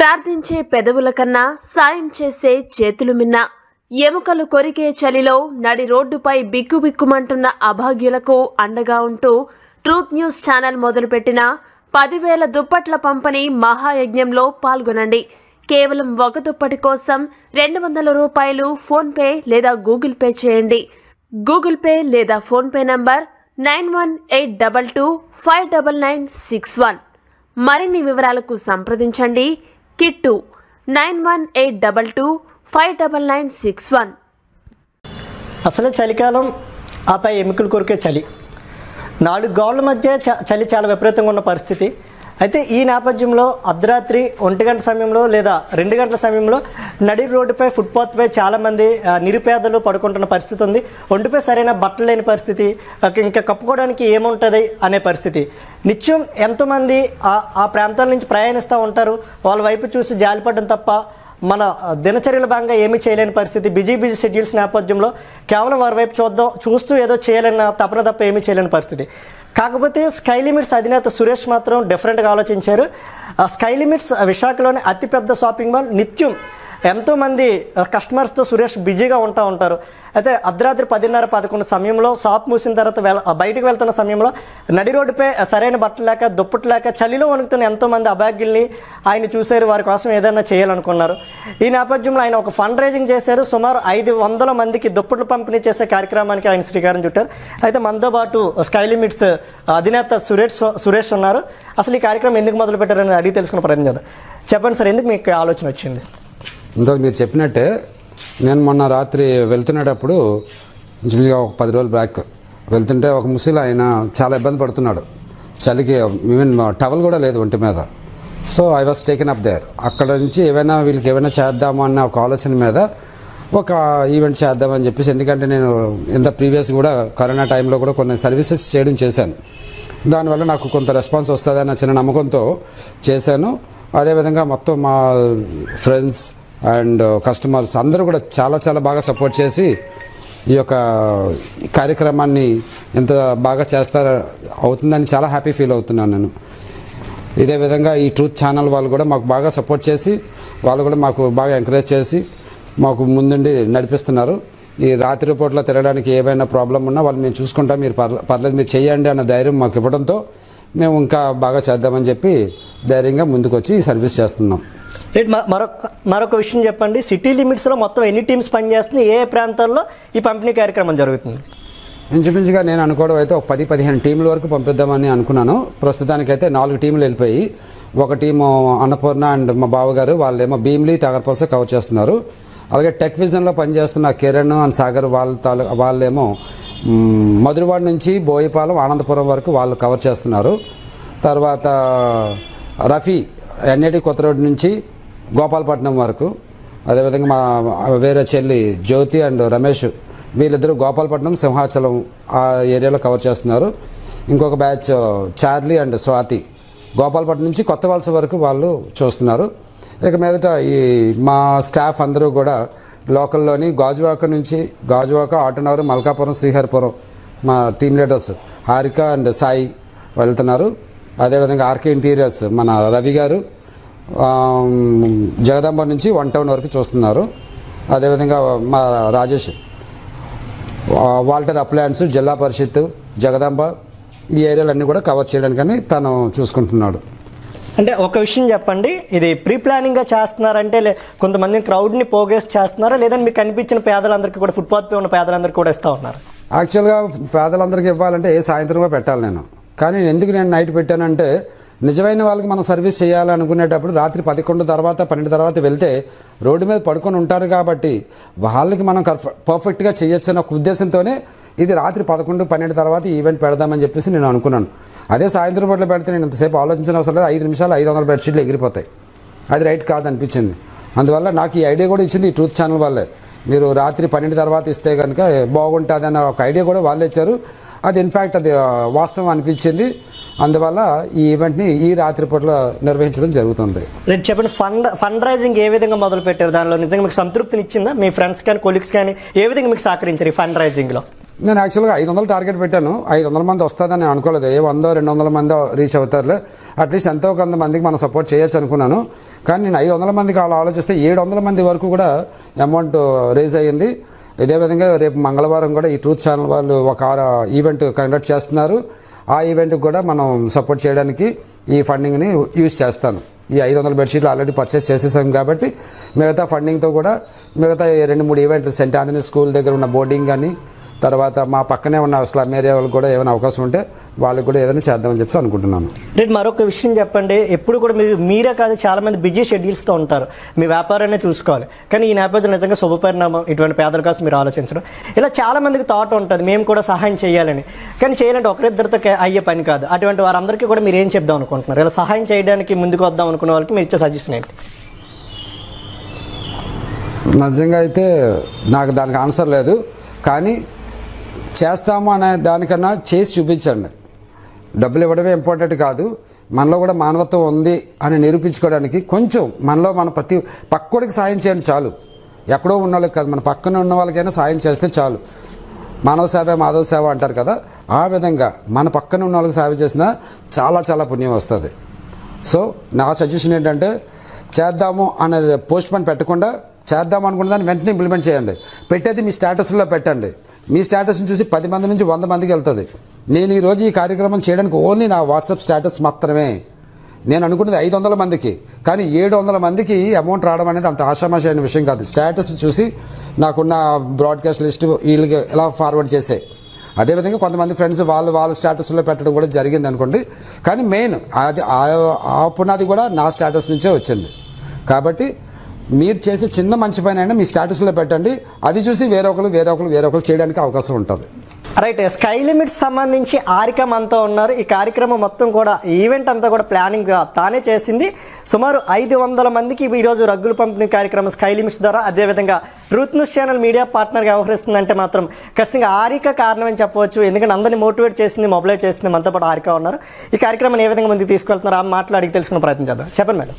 ప్రార్థించే పెదవుల కన్నా సాయం చేసే చేతులు మిన్న ఎముకలు కొరికే చలిలో నడి రోడ్డుపై బిక్కుబిక్కుమంటున్న అభాగ్యులకు అండగా ఉంటూ ట్రూత్ న్యూస్ ఛానల్ మొదలుపెట్టిన పదివేల దుప్పట్ల పంపిణీ మహాయజ్ఞంలో పాల్గొనండి కేవలం ఒక దుప్పటి కోసం రెండు వందల రూపాయలు ఫోన్పే లేదా గూగుల్ పే చేయండి గూగుల్ పే లేదా PhonePe number nine one eight double two five double nine six one మరిన్ని వివరాలకు సంప్రదించండి Kittu nine one eight double two five double nine six one అసలే చలికాలం ఆపై ఎముకలు కొరికే చలి నాలుగు గోళ్ల మధ్య చ- చలి చాలా విపరీతంగా ఉన్న పరిస్థితి అయితే ఈ నేపథ్యంలో అర్ధరాత్రి ఒంటి గంట సమయంలో లేదా రెండు గంటల సమయంలో నడి రోడ్డుపై ఫుట్పాత్పై చాలామంది ఆ, నిరుపేదలు పడుకుంటున్న పరిస్థితి ఉంది ఒంటిపై సరైన బట్టలు లేని పరిస్థితి ఆ, ఇంకా కప్పుకోవడానికి ఏముంటుంది అనే పరిస్థితి నిత్యం ఎంతోమంది ఆ ఆ ప్రాంతాల నుంచి ప్రయాణిస్తూ ఉంటారు వాళ్ళ వైపు చూసి జాలిపడడం తప్ప మన ఆ, దినచర్యల భాగంగా ఏమీ చేయలేని పరిస్థితి బిజీ బిజీ షెడ్యూల్స్ నేపథ్యంలో కేవలం వారి వైపు చూద్దాం చూస్తూ ఏదో చేయాలన్న తపన తప్ప ఏమీ చేయలేని పరిస్థితి కాకపోతే స్కై లిమిట్స్ అధినేత సురేష్ మాత్రం డిఫరెంట్గా ఆలోచించారు ఆ స్కై లిమిట్స్ విశాఖలోని అతిపెద్ద షాపింగ్ మాల్ నిత్యం ఎంతోమంది కస్టమర్స్తో సురేష్ బిజీగా ఉంటా ఉంటారు అయితే అర్ధరాత్రి పదిన్నర పదకొండు సమయంలో షాప్ మూసిన తర్వాత వెళ బయటకు వెళ్తున్న సమయంలో నడి రోడ్డుపై సరైన బట్టలు లేక దుప్పట్లు లేక చలిలో వణుకుతున్న ఎంతోమంది అభాగ్యుల్ని ఆయన చూశారు వారి కోసం ఏదైనా చేయాలనుకున్నారు ఈ నేపథ్యంలో ఆయన ఒక ఫండ్ రైజింగ్ చేశారు సుమారు ఐదు వందల మందికి దుప్పట్లు పంపిణీ చేసే కార్యక్రమానికి ఆయన శ్రీకారం చుట్టారు అయితే మనతో పాటు స్కై లిమిట్స్ అధినేత సురేష్ సురేష్ ఉన్నారు అసలు ఈ కార్యక్రమం ఎందుకు మొదలు పెట్టారని అడిగి తెలుసుకున్న ప్రయత్నం చేద్దాం చెప్పండి సార్ ఎందుకు మీకు ఈ ఆలోచన వచ్చింది ఇందాక మీరు చెప్పినట్టే నేను మొన్న రాత్రి వెళ్తున్నప్పుడు ఇంచుమించుగా ఒక పది రోజులు బ్యాక్ వెళ్తుంటే ఒక ముసలి ఆయన చాలా ఇబ్బంది పడుతున్నాడు చలికి ఈవెన్ టవల్ కూడా లేదు ఒంటి మీద so I was taken up there అక్కడ నుంచి ఏమైనా వీళ్ళకి ఏమైనా చేద్దాము అన్న ఒక ఆలోచన మీద ఒక ఈవెంట్ చేద్దామని చెప్పేసి ఎందుకంటే నేను ఇంత ప్రీవియస్ కూడా కరోనా టైంలో కూడా కొన్ని సర్వీసెస్ చేయడం చేశాను దానివల్ల నాకు కొంత రెస్పాన్స్ వస్తుందన్న చిన్న నమ్మకంతో చేశాను అదేవిధంగా మొత్తం మా ఫ్రెండ్స్ అండ్ కస్టమర్స్ అందరూ కూడా చాలా చాలా బాగా సపోర్ట్ చేసి ఈ యొక్క కార్యక్రమాన్ని ఎంత బాగా చేస్తార అవుతుందని చాలా హ్యాపీ ఫీల్ అవుతున్నాను నేను ఇదే విధంగా ఈ ట్రూత్ ఛానల్ వాళ్ళు కూడా మాకు బాగా సపోర్ట్ చేసి వాళ్ళు కూడా మాకు బాగా ఎంకరేజ్ చేసి మాకు ముందుండి నడిపిస్తున్నారు ఈ రాత్రి పూట్ల తిరగడానికి ఏమైనా ప్రాబ్లం ఉన్నా వాళ్ళు మేము చూసుకుంటాం మీరు పర్లే పర్లేదు మీరు చేయండి అన్న ధైర్యం మాకు ఇవ్వడంతో మేము ఇంకా బాగా చేద్దామని చెప్పి ధైర్యంగా ముందుకు వచ్చి ఈ సర్వీస్ చేస్తున్నాం రేట్ మ- మరొక మరొక విషయం చెప్పండి సిటీ లిమిట్స్లో మొత్తం ఎన్ని టీమ్స్ పనిచేస్తున్నాయి ఏ ఏ ప్రాంతాల్లో ఈ పంపిణీ కార్యక్రమం జరుగుతుంది ఇంచుమించుగా నేను అనుకోవడం అయితే ఒక పది పదిహేను టీంల వరకు పంపిద్దామని అనుకున్నాను ప్రస్తుతానికైతే నాలుగు టీంలు వెళ్ళిపోయి ఒక టీము అన్నపూర్ణ అండ్ మా బావగారు వాళ్ళేమో భీమ్లీ తగరపలస కవర్ చేస్తున్నారు అలాగే టెక్ విజన్లో పనిచేస్తున్న కిరణ్ అండ్ సాగర్ వాళ్ళ తాలూ వాళ్ళేమో మ్, మధురవాడ నుంచి బోయిపాలెం ఆనందపురం వరకు వాళ్ళు కవర్ చేస్తున్నారు తర్వాత రఫీ ఎన్ఏడి కొత్త రోడ్ నుంచి గోపాలపట్నం వరకు అదేవిధంగా మా వేరే చెల్లి జ్యోతి అండ్ రమేష్ వీళ్ళిద్దరూ గోపాలపట్నం సింహాచలం ఆ ఏరియాలో కవర్ చేస్తున్నారు ఇంకొక batch Charlie and Swathi Gopalapatnam నుంచి కొత్త వలస వరకు వాళ్ళు చూస్తున్నారు ఇక మీదట ఈ మా స్టాఫ్ అందరూ కూడా లోకల్లోని గాజువాక నుంచి గాజువాక ఆటనగర్ మల్కాపురం శ్రీహరిపురం మా team leaders Harika and Sai వెళ్తున్నారు అదేవిధంగా ఆర్కే ఇంటీరియర్స్ మన రవి గారు ఆమ్, జగదాంబ నుంచి వన్ టౌన్ వరకు చూస్తున్నారు అదేవిధంగా మా రాజేష్ ఆ, వాల్టర్ అప్లాయన్స్ జిల్లా పరిషత్ జగదాంబ ఈ ఏరియాలన్నీ కూడా కవర్ చేయడానికని తను చూసుకుంటున్నాడు అంటే ఒక విషయం చెప్పండి ఇది ప్రీ ప్లానింగ్గా చేస్తున్నారంటే లే కొంతమంది క్రౌడ్ని పోగేసి చేస్తున్నారా లేదంటే మీకు కనిపించిన పేదలందరికీ కూడా ఫుట్పాత్ పై ఉన్న పేదలందరికీ కూడా ఇస్తూ ఉన్నారు యాక్చువల్గా పేదలందరికీ ఇవ్వాలంటే ఏ సాయంత్రమే పెట్టాలి నేను కానీ నేను ఎందుకు నేను నైట్ పెట్టానంటే నిజమైన వాళ్ళకి మనం సర్వీస్ చేయాలనుకునేటప్పుడు రాత్రి పదకొండు తర్వాత పన్నెండు తర్వాత వెళ్తే రోడ్డు మీద పడుకొని ఉంటారు కాబట్టి వాళ్ళకి మనం కర్ఫ పర్ఫెక్ట్గా చేయొచ్చు అన్న ఒక ఉద్దేశంతోనే ఇది రాత్రి పదకొండు పన్నెండు తర్వాత ఈ ఈవెంట్ పెడదామని చెప్పేసి నేను అనుకున్నాను అదే సాయంత్రం పూట పెడితే నేను ఇంతసేపు ఆలోచించిన అవసరం లేదు ఐదు నిమిషాలు ఐదు వందల బెడ్షీట్లు ఎగిరిపోతాయి అది రైట్ కాదనిపించింది అందువల్ల నాకు ఈ ఐడియా కూడా ఇచ్చింది ఈ ట్రూత్ ఛానల్ వాళ్ళే మీరు రాత్రి పన్నెండు తర్వాత ఇస్తే కనుక బాగుంటుంది అన్న ఒక ఐడియా కూడా వాళ్ళే ఇచ్చారు అది ఇన్ఫ్యాక్ట్ అది ఆ, వాస్తవం అనిపించింది అందువల్ల ఈ ఈవెంట్ని ఈ రాత్రి పూట్ల నిర్వహించడం జరుగుతుంది రేపు చెప్పండి ఫండ్ ఫండ్ రైజింగ్ ఏ విధంగా మొదలు పెట్టారు దానిలో నిజంగా మీకు సంతృప్తిని ఇచ్చిందా మీ ఫ్రెండ్స్ కానీ కొలీగ్స్ కానీ ఏ విధంగా మీకు సహకరించారు ఈ ఫండ్ రైజింగ్లో నేను యాక్చువల్గా ఐదు వందలు టార్గెట్ పెట్టాను ఐదు వందల మంది వస్తుందని నేను అనుకోలేదు ఏ వందో రెండు వందల మంది రీచ్ అవుతారులే అట్లీస్ట్ ఎంతో కొంత మందికి మనం సపోర్ట్ చేయొచ్చు అనుకున్నాను కానీ నేను ఐదు వందల మందికి అలా ఆలోచిస్తే ఏడు వందల మంది వరకు కూడా అమౌంట్ రేజ్ అయ్యింది ఇదే విధంగా రేపు మంగళవారం కూడా ఈ ట్రూత్ ఛానల్ వాళ్ళు ఒక ఆరు ఈవెంట్ కండక్ట్ చేస్తున్నారు ఆ ఈవెంట్కి కూడా మనం సపోర్ట్ చేయడానికి ఈ ఫండింగ్ని యూజ్ చేస్తాను ఈ ఐదు వందల బెడ్షీట్లు ఆల్రెడీ పర్చేస్ చేసేసాం కాబట్టి మిగతా ఫండింగ్తో కూడా మిగతా ఈ రెండు మూడు ఈవెంట్లు సెంట్ ఆంజనీ స్కూల్ దగ్గర ఉన్న బోర్డింగ్ కానీ తర్వాత మా పక్కనే ఉన్న స్లమ్ ఏరియా వాళ్ళకి కూడా ఏమైనా అవకాశం ఉంటే వాళ్ళకి కూడా ఏదైనా చేద్దామని చెప్పి అనుకుంటున్నాను రేపు మరొక విషయం చెప్పండి ఎప్పుడు కూడా మీరు మీరే కాదు చాలా మంది బిజీ షెడ్యూల్స్తో ఉంటారు మీ వ్యాపారాన్ని చూసుకోవాలి కానీ ఈ నేపథ్యంలో నిజంగా శుభపరిణామం ఇటువంటి పేదల కోసం మీరు ఆలోచించడం ఇలా చాలా మందికి థాట్ ఉంటుంది మేము కూడా సహాయం చేయాలని కానీ చేయాలంటే ఒకరిద్దరితో కే- అయ్యే పని కాదు అటువంటి వారందరికీ కూడా మీరు ఏం చెప్దాం అనుకుంటున్నారు ఇలా సహాయం చేయడానికి ముందుకు వద్దాం అనుకున్న వాళ్ళకి మీరు ఇచ్చే సజెషన్ ఏంటి నిజంగా అయితే నాకు దానికి ఆన్సర్ లేదు కానీ చేస్తాము అనే దానికన్నా చేసి చూపించండి డబ్బులు ఇవ్వడమే ఇంపార్టెంట్ కాదు మనలో కూడా మానవత్వం ఉంది అని నిరూపించుకోవడానికి కొంచెం మనలో మన ప్రతి పక్కోడికి సాయం చేయండి చాలు ఎక్కడో ఉన్న వాళ్ళకి కాదు మన పక్కన ఉన్న వాళ్ళకైనా సాయం చేస్తే చాలు మానవ సేవ మాధవ సేవ అంటారు కదా ఆ విధంగా మన పక్కన ఉన్న వాళ్ళకి సేవ చేసినా చాలా చాలా పుణ్యం వస్తుంది సో నా సజెషన్ ఏంటంటే చేద్దాము అనేది పోస్ట్ పని పెట్టకుండా చేద్దాం అనుకున్న దాన్ని వెంటనే ఇంప్లిమెంట్ చేయండి పెట్టేది మీ స్టేటస్లో పెట్టండి మీ స్టేటస్ని చూసి పది మంది నుంచి వంద మందికి వెళ్తుంది నేను ఈరోజు ఈ కార్యక్రమం చేయడానికి ఓన్లీ నా వాట్సాప్ స్టేటస్ మాత్రమే నేను అనుకున్నది ఐదు వందల మందికి కానీ ఏడు వందల మందికి అమౌంట్ రావడం అనేది అంత ఆషామాషి అయిన విషయం కాదు స్టేటస్ చూసి నాకున్న బ్రాడ్కాస్ట్ లిస్ట్ వీళ్ళకి ఎలా ఫార్వర్డ్ చేసే అదేవిధంగా కొంతమంది ఫ్రెండ్స్ వాళ్ళు వాళ్ళ స్టేటస్లో పెట్టడం కూడా జరిగింది అనుకోండి కానీ మెయిన్ అది ఆ- ఆ పునాది కూడా నా స్టేటస్ నుంచే వచ్చింది కాబట్టి మీరు చేసే చిన్న మంచి పని అయినా మీ స్టేటస్లో పెట్టండి అది చూసి వేరొకరు వేరొకరు వేరొకరు చేయడానికి అవకాశం ఉంటుంది రైట్ స్కై లిమిట్స్ సంబంధించి ఆరిక మనతో ఉన్నారు ఈ కార్యక్రమం మొత్తం కూడా ఈవెంట్ అంతా కూడా ప్లానింగ్ తానే చేసింది సుమారు ఐదు వందల మందికి ఈరోజు రగ్గులు పంపిణీ కార్యక్రమం స్కై లిమిట్స్ ద్వారా అదేవిధంగా ట్రూత్ న్యూస్ ఛానల్ మీడియా పార్ట్నర్గా వ్యవహరిస్తుందంటే మాత్రం ఖచ్చితంగా ఆరిక కారణం అని చెప్పవచ్చు ఎందుకంటే అందరినీ మోటివేట్ చేసింది మొబిలైజ్ చేసింది మనతో పాటు ఆరిక ఉన్నారు ఈ కార్యక్రమాన్ని ఏ విధంగా ముందుకు తీసుకెళ్తున్నారు ఆ మాటలు అడిగి తెలుసుకునే ప్రయత్నం చేద్దాం చెప్పండి మేడం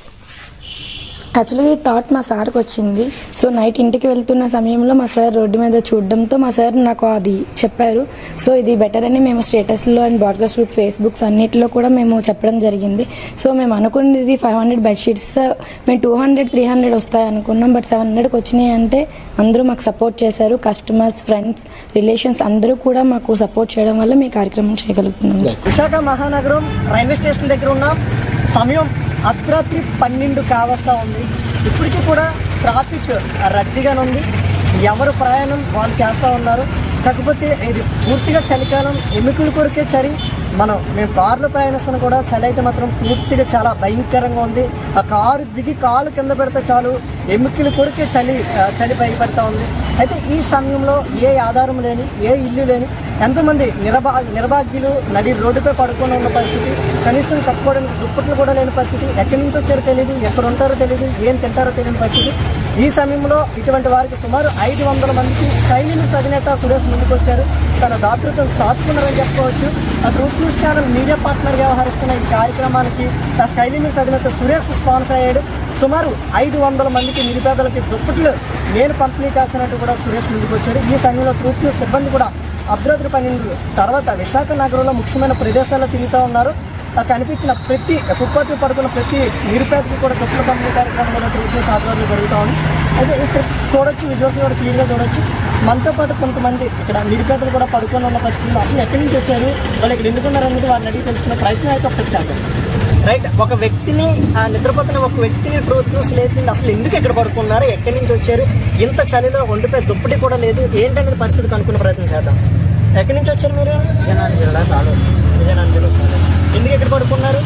యాక్చువల్గా ఈ థాట్ మా సార్కి వచ్చింది సో నైట్ ఇంటికి వెళ్తున్న సమయంలో మా సార్ రోడ్డు మీద చూడడంతో మా సార్ నాకు అది చెప్పారు సో ఇది బెటర్ అని మేము స్టేటస్లో అండ్ బ్రాడ్కాస్ట్ గ్రూప్ ఫేస్బుక్స్ అన్నిటిలో కూడా మేము చెప్పడం జరిగింది సో మేము అనుకున్నది ఫైవ్ హండ్రెడ్ బెడ్షీట్స్ మేము టూ హండ్రెడ్ త్రీ హండ్రెడ్ వస్తాయి అనుకున్నాం బట్ సెవెన్ హండ్రెడ్కి వచ్చినాయి అంటే అందరూ మాకు సపోర్ట్ చేశారు కస్టమర్స్ ఫ్రెండ్స్ రిలేషన్స్ అందరూ కూడా మాకు సపోర్ట్ చేయడం వల్ల మీ కార్యక్రమం చేయగలుగుతున్నాం విశాఖ మహానగరం రైల్వే స్టేషన్ దగ్గర ఉన్న సమయం అర్ధరాత్రి పన్నెండు కావస్తా ఉంది ఇప్పటికీ కూడా ట్రాఫిక్ రద్దీగానే ఉంది ఎవరు ప్రయాణం వాళ్ళు చేస్తూ ఉన్నారు కాకపోతే ఇది పూర్తిగా చలికాలం ఎముకల కొరికే చలి మనం మేము కారులో ప్రయాణిస్తున్నా కూడా చలి అయితే మాత్రం పూర్తిగా చాలా భయంకరంగా ఉంది ఆ కారు దిగి కాలు కింద పెడితే చాలు ఎముకలు కొరికే చలి ఆ, చలి భయపడతా ఉంది అయితే ఈ సమయంలో ఏ ఆధారం లేని ఏ ఇల్లు లేని ఎంతోమంది నిరభా నిర్భాగ్యులు నడి రోడ్డుపై పడుకొని ఉన్న పరిస్థితి కనీసం కప్పుకోవడానికి దుప్పట్లు కూడా లేని పరిస్థితి ఎక్కడి నుంచి వచ్చారో తెలియదు ఎక్కడ ఉంటారో తెలియదు ఏం తింటారో తెలియని పరిస్థితి ఈ సమయంలో ఇటువంటి వారికి సుమారు ఐదు వందల మందికి సైన్యం అధినేత సురేష్ ముందుకు వచ్చారు తన దాతృత్వం చాటుకున్నారని చెప్పుకోవచ్చు ఆ ట్రూత్ న్యూస్ ఛానల్ మీడియా పార్ట్నర్గా వ్యవహరిస్తున్న ఈ కార్యక్రమానికి ఆ స్కై లిమిట్స్ అధినేత సురేష్ స్పాన్సర్ అయ్యాడు సుమారు ఐదు వందల మందికి నిరుపేదలకి దుప్పట్లు నేను పంపిణీ చేస్తున్నట్టు కూడా సురేష్ ముందుకు వచ్చాడు ఈ సమయంలో ట్రూత్ న్యూస్ సిబ్బంది కూడా అర్ధరాత్రి పన్నెండు తర్వాత విశాఖ నగరంలో ముఖ్యమైన ప్రదేశాల్లో తిరుగుతూ ఉన్నారు ఆ కనిపించిన ప్రతి ఫుట్పాత్ పడుకున్న ప్రతి నిరుపేదకి కూడా దుప్పల పంపిణీ కార్యక్రమం కూడా ట్రూత్ న్యూస్ ఆధ్వర్యంలో జరుగుతూ ఉంది అయితే ఇక్కడ చూడొచ్చు విజువల్స్ కూడా క్లియర్గా చూడొచ్చు మనతో పాటు కొంతమంది ఇక్కడ నిరుపేదలు కూడా పడుకొని ఉన్న పరిస్థితులు అసలు ఎక్కడి నుంచి వచ్చారు వాళ్ళు ఇక్కడ ఎందుకున్నారు అనేది వారిని అడిగి తెలుసుకునే ప్రయత్నం అయితే ఒకసారి చేద్దాం రైట్ ఒక వ్యక్తిని ఆ నిద్రపోతున్న ఒక వ్యక్తిని ట్రూత్ న్యూస్ లేపింది అసలు ఎందుకు ఇక్కడ పడుకున్నారు ఎక్కడి నుంచి వచ్చారు ఇంత చలిలో ఒంటిపై దుప్పటి కూడా లేదు ఏంటనేది పరిస్థితి కనుక్కునే ప్రయత్నం చేద్దాం ఎక్కడి నుంచి వచ్చారు మీరు విజయనగరం జిల్లా తాడు విజయనగరం జిల్లా తాడు. ఎందుకు ఇక్కడ పడుకున్నారు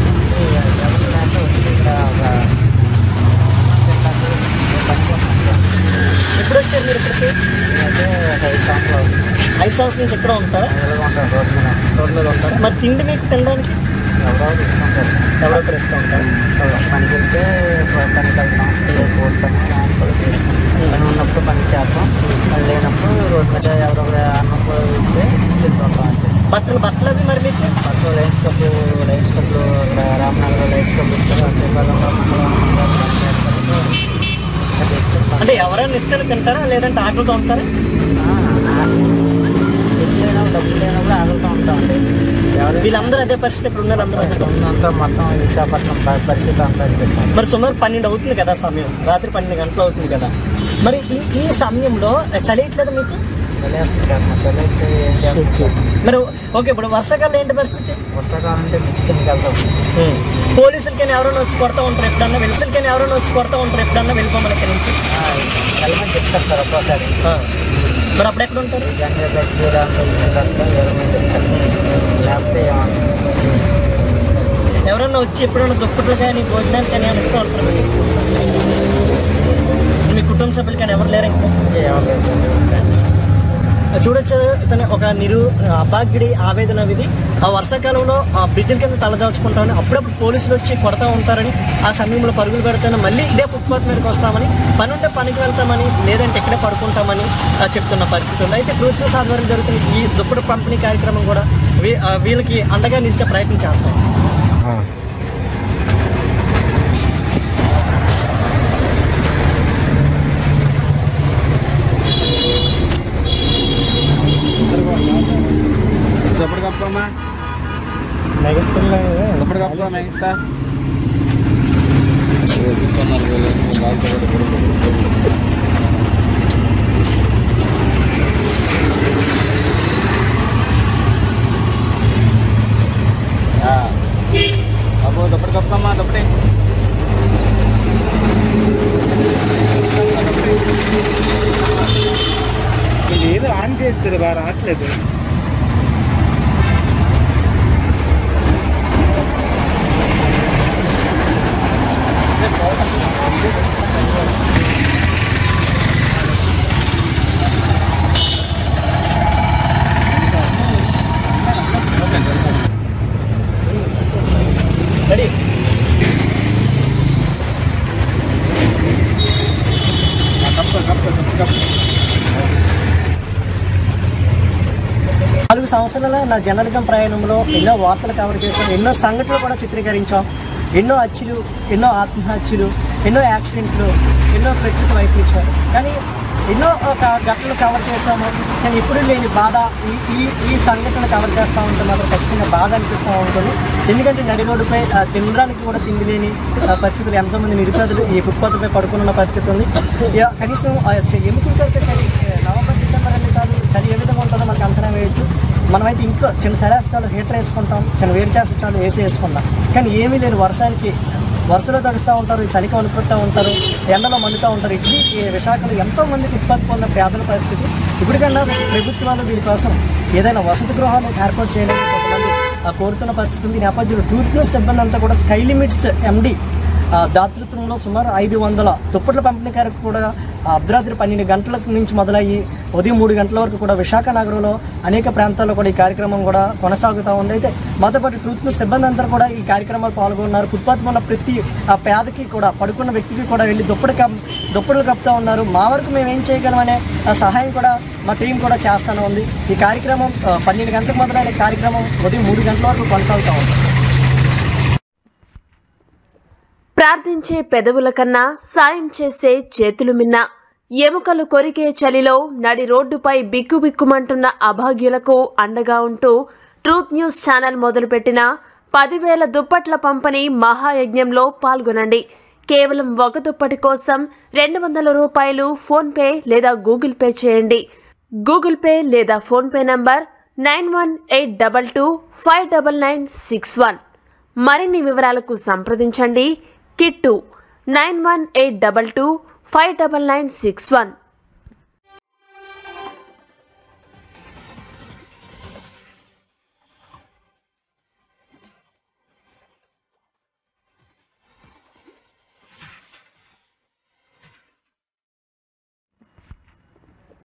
ఎప్పుడు వచ్చారు మీరు ఇక్కడికి ఐదు సంవత్సరాల నుంచి ఎక్కడ ఉంటారా రోడ్ మీద ఉంటారా మరి తిండి మీకు తినడానికి ఎవరో ఒకరు ఇస్తూ ఉంటారు పనికి వెళ్తే పనికి వెళ్తాం రోడ్ పని కూడా చేస్తాం పని ఉన్నప్పుడు పని చేస్తాం పని లేనప్పుడు రోడ్ మీద ఎవరొకరు అన్నప్పుడు ఇస్తే తింటుంటాం అంతే బట్టలు బట్టలు అవి మరి మీకు ఫస్ట్ లైన్స్ కప్లు లైన్స్ కప్లు ఇక్కడ రామనగర్ లైన్స్ కప్లు ఇస్తారు శ్రీకాకుళంలో మంగళవారం పని చేస్తారు అది ఇస్తారు. అంటే ఎవరైనా ఇస్తే తింటారా లేదంటే ఆకలితో ఉంటారా ఆ, ఆ, లేనప్పుడు డబ్బులు లేనప్పుడు ఆగుతూ ఉంటామండి ఎవరైనా వీళ్ళందరూ అదే పరిస్థితి ఇప్పుడు ఉన్నారు అందరూ అదే. ఉందంతా మొత్తం విశాఖపట్నం ప- పరిస్థితి అంతా ఇది సార్. మరి సుమారు పన్నెండు అవుతుంది కదా సమయం రాత్రి పన్నెండు గంటలు అవుతుంది కదా మరి ఈ ఈ సమయంలో చలియట్లేదు మీకు చలి వస్తుంది సార్ మా చలి అయితే ఏం చేస్తాం సార్? మరి ఓకే ఇప్పుడు వర్షాకాలం ఏంటి పరిస్థితి వర్షాకాలం అంటే మిచ్చి కిందకి వెళ్తాం పోలీసులకైనా ఎవరైనా వచ్చి కొడతా ఉంటారు ఎప్పుడన్నా వెలుసులకైనా ఎవరైనా వచ్చి కొడతా ఉంటారు ఎప్పుడన్నా వెళ్ళిపోమని ఇక్కడ నుంచి వెళ్ళమని చెప్తారు సార్ ఒక్కోసారి ఆ. మరి అప్పుడు ఎక్కడ ఉంటారు జంగ దగ్గర ఎవరైనా చెప్తారు లేకపోతే ఏమన్నా ఎవరన్నా వచ్చి ఎప్పుడైనా దుప్పట్లు కానీ భోజనాలు కానీ ఏమైనా ఇస్తూ ఉంటారు మీకు? మీ కుటుంబ సభ్యులు కానీ ఎవరు లేరు ఇంకా ఏమో లేదు సార్. చూడొచ్చు ఇతను ఒక నిరు అభాగ్యుడి ఆవేదన ఇది ఆ వర్షాకాలంలో ఆ బ్రిడ్జిల కింద తలదాచుకుంటామని అప్పుడప్పుడు పోలీసులు వచ్చి కొడతా ఉంటారని ఆ సమయంలో పరుగులు పెడతాను మళ్ళీ ఇదే ఫుట్పాత్ మీదకి వస్తామని పని ఉంటే పనికి వెళ్తామని లేదంటే ఇక్కడే పడుకుంటామని ఆ, చెప్తున్న పరిస్థితి ఉంది అయితే ట్రూత్ న్యూస్ ఆధ్వర్యం జరుగుతున్న ఈ దుప్పటి పంపిణీ కార్యక్రమం కూడా వీ- ఆ, వీళ్ళకి అండగా నిలిచే ప్రయత్నం చేస్తాం దుప్పటి కప్పమ్మా దుప్పటి కప్ప మెగిస్తా అబ్బో దుప్పటి కప్పమ్మా దుప్పటి ఇది ఏదో ఆన్ చేస్తుంది బాగా రావట్లేదు రెడీ కప్ప కప్ప కప్ప నాలుగు సంవత్సరాల నా జర్నలిజం ప్రయాణంలో ఎన్నో వార్తలు కవర్ చేశాం ఎన్నో సంఘటనలు కూడా చిత్రీకరించాం ఎన్నో హత్యలు ఎన్నో ఆత్మహత్యలు ఎన్నో యాక్సిడెంట్లు ఎన్నో ప్రకృతి వైపరీత్యాలు కానీ ఎన్నో ఒక ఘటనలు కవర్ చేశాము కానీ ఎప్పుడూ లేని బాధ ఈ ఈ ఈ సంఘటనలు కవర్ చేస్తూ ఉంటే మాత్రం ఖచ్చితంగా బాధ అనిపిస్తూ ఉంటుంది ఎందుకంటే నడి రోడ్డుపై ఆ, తినడానికి కూడా తిండి లేని ఆ, పరిస్థితులు ఎంతోమంది నిరుపేదలు ఈ ఫుట్పాత్పై పడుకున్న పరిస్థితి ఉంది ఇక కనీసం ఆ, చ- ఎముకల కొరకే చలి నవంబర్ డిసెంబర్ అన్ని కాదు చలి ఏ విధంగా ఉంటుందో మనకు అంచనా వేయచ్చు మనమైతే ఇంట్లో చిన్న చలేస్తాలు హీటర్ వేసుకుంటాం చిన్న వేడి చేస్తాలు ఏసీ వేసుకుంటాం కానీ ఏమీ లేని వర్షానికి వర్షంలో తడుస్తూ ఉంటారు చలికి వణుకుతూ ఉంటారు ఎండలో మండుతూ ఉంటారు ఇడ్లీ ఈ విశాఖలో ఎంతో మంది ఫుట్పాత్ ఉన్న పేదల పరిస్థితి ఇప్పటికన్నా ప్రభుత్వాలు దీనికోసం ఏదైనా వసతి గృహాలు ఏర్పాటు చేయాలని కొంతమంది ఆ, కోరుతున్న పరిస్థితి ఉంది ఈ నేపథ్యంలో టూరిస్ట్ సిబ్బంది అంతా కూడా స్కై లిమిట్స్ ఎండి ఆ, దాతృత్వంలో సుమారు ఐదు వందల దుప్పట్ల పంపిణీ కార్యక్రమం కూడా ఆ, అర్ధరాత్రి పన్నెండు గంటల నుంచి మొదలయ్యి ఉదయం మూడు గంటల వరకు కూడా విశాఖ నగరంలో అనేక ప్రాంతాల్లో కూడా ఈ కార్యక్రమం కూడా కొనసాగుతూ ఉంది అయితే మాతో పాటు ట్రూత్ న్యూస్ సిబ్బంది అంతా కూడా ఈ కార్యక్రమాలు పాల్గొన్నారు ఫుట్పాత్ ఉన్న ప్రతి ఆ పేదకి కూడా పడుకున్న వ్యక్తికి కూడా వెళ్ళి దుప్పటి కప్ దుప్పట్లు కప్పుతూ ఉన్నారు మా వరకు మేము ఏం చేయగలమనే ఆ సహాయం కూడా మా టీం కూడా చేస్తూనే ఉంది ఈ కార్యక్రమం ఆ, పన్నెండు గంటలకు మొదలైన కార్యక్రమం ఉదయం మూడు గంటల వరకు కొనసాగుతూ ఉంది ప్రార్థించే పెదవుల కన్నా సాయం చేసే చేతులు మిన్న ఎముకలు కొరికే చలిలో నడి రోడ్డుపై బిక్కుబిక్కుమంటున్న అభాగ్యులకు అండగా ఉంటూ ట్రూత్ న్యూస్ ఛానల్ మొదలుపెట్టిన పదివేల దుప్పట్ల పంపిణీ మహాయజ్ఞంలో పాల్గొనండి కేవలం ఒక దుప్పటి కోసం రెండు వందల రూపాయలు ఫోన్పే లేదా గూగుల్ పే చేయండి గూగుల్ పే లేదా PhonePe number nine one eight double two five double nine six one మరిన్ని వివరాలకు సంప్రదించండి Kittu nine one eight double two five double nine six one